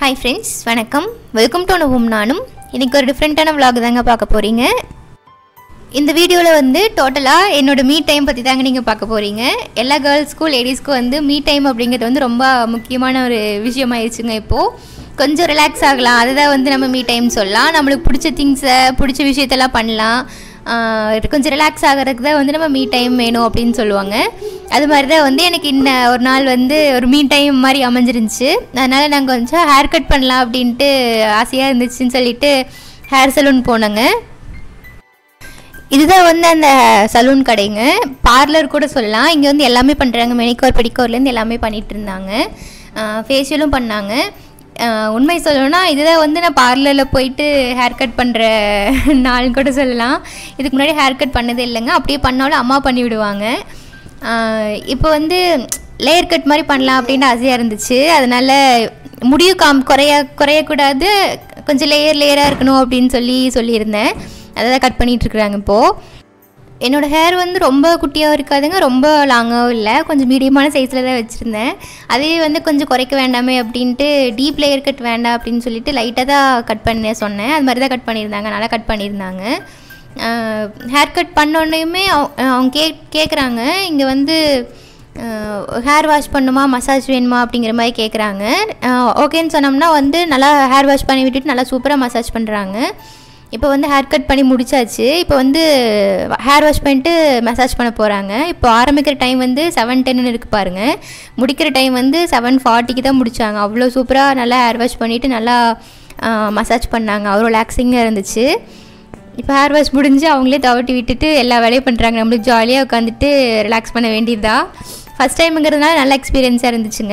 hi friends வணக்கம் welcome to அனுபவம் நானும் இன்றைக்கி ஒரு டிஃப்ரெண்ட்டான vlog தாங்க பார்க்க போகிறீங்க இந்த வீடியோவில் வந்து டோட்டலாக என்னோட மீ டைம் பற்றி தாங்க நீங்கள் பார்க்க போகிறீங்க எல்லா கேர்ள்ஸ்க்கும் லேடிஸ்க்கும் வந்து மீ டைம் அப்படிங்கிறது வந்து ரொம்ப முக்கியமான ஒரு விஷயமாயிருச்சுங்க இப்போது கொஞ்சம் ரிலாக்ஸ் ஆகலாம் அதுதான் வந்து நம்ம மீ டைம் சொல்லலாம் நம்மளுக்கு பிடிச்ச திங்ஸை பிடிச்ச விஷயத்தெல்லாம் பண்ணலாம் ஆஹ் கொஞ்சம் ரிலாக்ஸ் ஆகிறதுக்கு தான் வந்து நம்ம மீ டைம் வேணும் அப்படின்னு சொல்லுவாங்க அது மாதிரி தான் வந்து எனக்கு இன்ன ஒரு நாள் வந்து ஒரு மீ டைம் மாதிரி அமைஞ்சிருந்துச்சு அதனால் நாங்கள் கொஞ்சம் ஹேர் கட் பண்ணலாம் அப்படின்ட்டு ஆசையாக இருந்துச்சுன்னு சொல்லிட்டு ஹேர் சலூன் போனோங்க இதுதான் வந்து அந்த சலூன் கடைங்க பார்லர் கூட சொல்லலாம் இங்கே வந்து எல்லாமே பண்ணுறாங்க மெனிக்கோர் பெடிக்கோர்லேருந்து எல்லாமே பண்ணிகிட்டு இருந்தாங்க ஃபேஷியலும் பண்ணாங்க ஆஹ் உண்மை சொல்லணும்னா இதுதான் வந்து நான் பார்லரில் போயிட்டு ஹேர் கட் பண்ணுற நாள் கூட சொல்லலாம் இதுக்கு முன்னாடி ஹேர் கட் பண்ணதே இல்லைங்க அப்படியே பண்ணாலும் அம்மா பண்ணி விடுவாங்க ஆஹ் இப்போ வந்து லேயர் கட் மாதிரி பண்ணலாம் அப்படின்னு ஆசையாக இருந்துச்சு அதனால் முடியும் காம் குறைய குறையக்கூடாது கொஞ்சம் லேயர் லேயராக இருக்கணும் அப்படின்னு சொல்லி சொல்லியிருந்தேன் அதை தான் கட் பண்ணிகிட்ருக்குறாங்க இப்போது என்னோடய ஹேர் வந்து ரொம்ப குட்டியாகவும் இருக்காதுங்க ரொம்ப லாங்காகவும் இல்லை கொஞ்சம் மீடியமான சைஸில் தான் வச்சுருந்தேன் அதே வந்து கொஞ்சம் குறைக்க வேண்டாமே அப்படின்ட்டு டீப் லேயர் கட் வேண்டாம் அப்படின்னு சொல்லிட்டு லைட்டாக தான் கட் பண்ண சொன்னேன் அது மாதிரி தான் கட் பண்ணியிருந்தாங்க நல்லா கட் பண்ணியிருந்தாங்க ஹேர் கட் பண்ணோன்னையுமே அவங்க கே கேட்குறாங்க இங்கே வந்து ஹேர் வாஷ் பண்ணுமா மசாஜ் வேணுமா அப்படிங்கிற மாதிரி கேட்குறாங்க ஓகேன்னு சொன்னோம்னா வந்து நல்லா ஹேர் வாஷ் பண்ணி விட்டுட்டு நல்லா சூப்பராக மசாஜ் பண்ணுறாங்க இப்போ வந்து ஹேர் கட் பண்ணி முடிச்சாச்சு இப்போ வந்து ஹேர் வாஷ் பண்ணிட்டு மசாஜ் பண்ண போகிறாங்க இப்போ ஆரம்பிக்கிற டைம் வந்து செவன் டென்னு இருக்குது பாருங்கள் முடிக்கிற டைம் வந்து செவன் ஃபார்ட்டிக்கு தான் முடித்தாங்க அவ்வளோ சூப்பராக நல்லா ஹேர் வாஷ் பண்ணிவிட்டு நல்லா மசாஜ் பண்ணாங்க அவ்வளோ ரிலாக்ஸிங்காக இருந்துச்சு இப்போ ஹேர் வாஷ் முடிஞ்சு அவங்களே தவட்டி விட்டுட்டு எல்லா வேலையும் பண்ணுறாங்க நம்மளுக்கு ஜாலியாக உட்காந்துட்டு ரிலாக்ஸ் பண்ண வேண்டியது தான் ஃபஸ்ட் டைமுங்கிறதுனால நல்ல எக்ஸ்பீரியன்ஸாக இருந்துச்சுங்க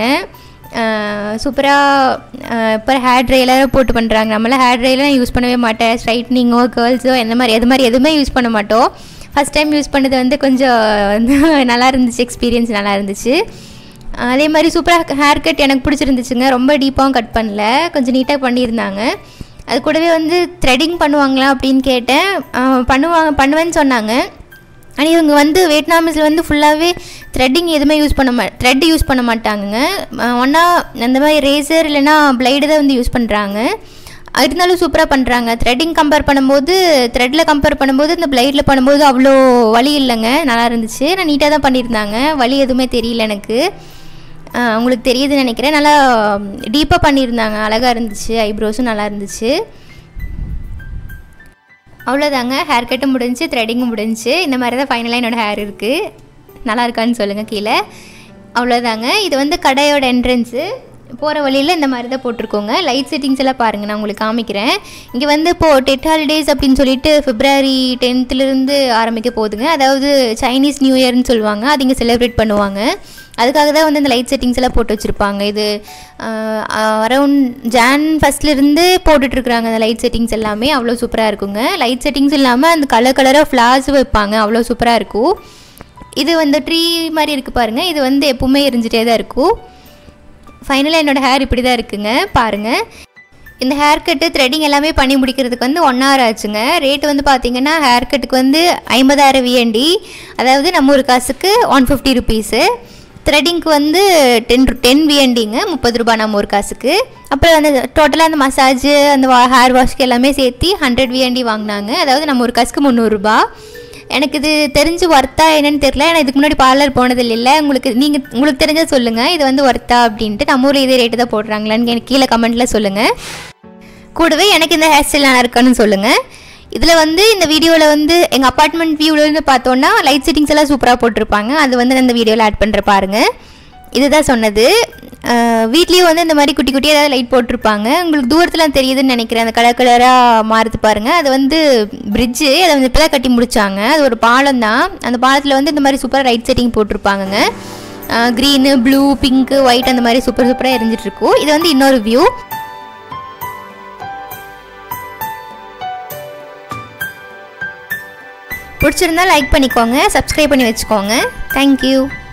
சூப்பராக இப்போ ஹேர் ட்ரையெல்லாம் போட்டு பண்ணுறாங்க நம்மளாம் ஹேர் ட்ரையெல்லாம் யூஸ் பண்ணவே மாட்டேன் ஸ்ட்ரைட்னிங்கோ கேர்ள்ஸோ எந்த மாதிரி எது மாதிரி எதுவுமே யூஸ் பண்ண மாட்டோம் ஃபஸ்ட் டைம் யூஸ் பண்ணது வந்து கொஞ்சம் நல்லா இருந்துச்சு எக்ஸ்பீரியன்ஸ் நல்லா இருந்துச்சு அதே மாதிரி சூப்பராக ஹேர் கட் எனக்கு பிடிச்சிருந்துச்சுங்க ரொம்ப டீப்பாகவும் கட் பண்ணல கொஞ்சம் நீட்டாக பண்ணியிருந்தாங்க அது கூடவே வந்து த்ரெட்டிங் பண்ணுவாங்களா அப்படின்னு கேட்டேன் பண்ணுவாங்க பண்ணுவேன்னு சொன்னாங்க ஆனால் இவங்க வந்து வியட்நாமிஸில் வந்து ஃபுல்லாகவே த்ரெட்டிங் எதுவுமே யூஸ் பண்ண மா த்ரெட் யூஸ் பண்ண மாட்டாங்கங்க ஒன்றா அந்த மாதிரி ரேசர் இல்லைன்னா பிளைடு தான் வந்து யூஸ் பண்ணுறாங்க இருந்தாலும் சூப்பராக பண்ணுறாங்க த்ரெட்டிங் கம்பேர் பண்ணும்போது த்ரெட்டில் கம்பேர் பண்ணும்போது இந்த பிளைடில் பண்ணும்போது அவ்வளோ வலி இல்லைங்க நல்லா இருந்துச்சு நான் நீட்டாக தான் பண்ணியிருந்தாங்க வலி எதுவுமே தெரியல எனக்கு உங்களுக்கு தெரியுதுன்னு நினைக்கிறேன் நல்லா டீப்பாக பண்ணியிருந்தாங்க அழகாக இருந்துச்சு ஐப்ரோஸும் நல்லா இருந்துச்சு அவ்வளோதாங்க ஹேர் கட்டும் முடிஞ்சு த்ரெட்டிங்கும் முடிஞ்சு இந்த மாதிரி தான் ஃபைனலாக என்னோடய ஹேர் இருக்குது நல்லா இருக்கான்னு சொல்லுங்கள் கீழே அவ்வளோதாங்க இது வந்து கடையோட என்ட்ரன்ஸு போகிற வழியில் இந்த மாதிரி தான் போட்டிருக்கோங்க லைட் செட்டிங்ஸ் எல்லாம் பாருங்கள் நான் உங்களுக்கு காமிக்கிறேன் இங்கே வந்து இப்போது டெட் ஹாலிடேஸ் அப்படின்னு சொல்லிட்டு பிப்ரவரி டென்த்துலேருந்து ஆரம்பிக்க போகுதுங்க அதாவது சைனீஸ் நியூ இயர்னு சொல்லுவாங்க அது இங்கே செலிப்ரேட் பண்ணுவாங்க அதுக்காக தான் வந்து இந்த லைட் செட்டிங்ஸ் எல்லாம் போட்டு வச்சுருப்பாங்க இது அரவுண்ட் ஜான் ஃபஸ்ட்லேருந்து போட்டுட்ருக்குறாங்க அந்த லைட் செட்டிங்ஸ் எல்லாமே அவ்வளோ சூப்பராக இருக்குங்க லைட் செட்டிங்ஸ் இல்லாமல் அந்த கலர் கலராக ஃப்ளார்ஸ் வைப்பாங்க அவ்வளோ சூப்பராக இருக்கும் இது வந்து ட்ரீ மாதிரி இருக்குது பாருங்கள் இது வந்து எப்பவுமே எரிஞ்சிட்டே தான் இருக்கும் ஃபைனலாக என்னோடய ஹேர் இப்படி தான் இருக்குங்க பாருங்கள் இந்த ஹேர் கட்டு த்ரெட்டிங் எல்லாமே பண்ணி முடிக்கிறதுக்கு வந்து ஒன் ஹவர் ஆச்சுங்க ரேட் வந்து பார்த்தீங்கன்னா ஹேர் கட்டுக்கு வந்து ஐம்பதாயிரம் விஎன்டி அதாவது நம்ம ஒரு காசுக்கு ஒன் ஃபிஃப்டி ருபீஸு த்ரெட்டிங்க்கு வந்து டென் டென் விஎன்டிங்க முப்பது ரூபா நம்ம ஒரு காசுக்கு அப்புறம் அந்த டோட்டலாக அந்த மசாஜ் அந்த ஹேர் வாஷ்க்கு எல்லாமே சேர்த்து ஹண்ட்ரட் விஎன்டி வாங்கினாங்க அதாவது நம்ம ஒரு காசுக்கு முந்நூறுரூபா எனக்கு இது தெரிஞ்சு ஒர்த்தா என்னன்னு தெரியல ஏன்னா இதுக்கு முன்னாடி பார்லர் போனது இல்லை உங்களுக்கு நீங்கள் உங்களுக்கு தெரிஞ்சதை சொல்லுங்கள் இது வந்து ஒர்த்தா அப்படின்ட்டு நம்ம ஊரில் இதே ரேட்டு தான் போடுறாங்களான்னு எனக்கு கீழே கமெண்ட்டில் சொல்லுங்கள் கூடவே எனக்கு இந்த ஹேர் ஸ்டைல் நல்லா இருக்கான்னு சொல்லுங்கள் இதில் வந்து இந்த வீடியோவில் வந்து எங்கள் அப்பார்ட்மெண்ட் வியூவிலேருந்து பார்த்தோன்னா லைட் செட்டிங்ஸ் எல்லாம் சூப்பராக போட்டிருப்பாங்க அது வந்து நான் இந்த வீடியோவில் ஆட் பண்ணுற பாருங்கள் இதுதான் சொன்னது வீட்லேயும் வந்து இந்த மாதிரி குட்டி குட்டி ஏதாவது லைட் போட்டிருப்பாங்க உங்களுக்கு தூரத்தில் தெரியுதுன்னு நினைக்கிறேன் அந்த கலர் கலராக மாறுது பாருங்கள் அது வந்து பிரிட்ஜு அதை வந்து இப்போ தான் கட்டி முடித்தாங்க அது ஒரு பாலம் தான் அந்த பாலத்தில் வந்து இந்த மாதிரி சூப்பராக லைட் செட்டிங் போட்டிருப்பாங்கங்க க்ரீனு ப்ளூ பிங்க்கு ஒயிட் அந்த மாதிரி சூப்பர் சூப்பராக எரிஞ்சிட்ருக்கும் இது வந்து இன்னொரு வியூ பிடிச்சிருந்தா லைக் பண்ணிக்கோங்க சப்ஸ்கிரைப் பண்ணி வச்சுக்கோங்க தேங்க்யூ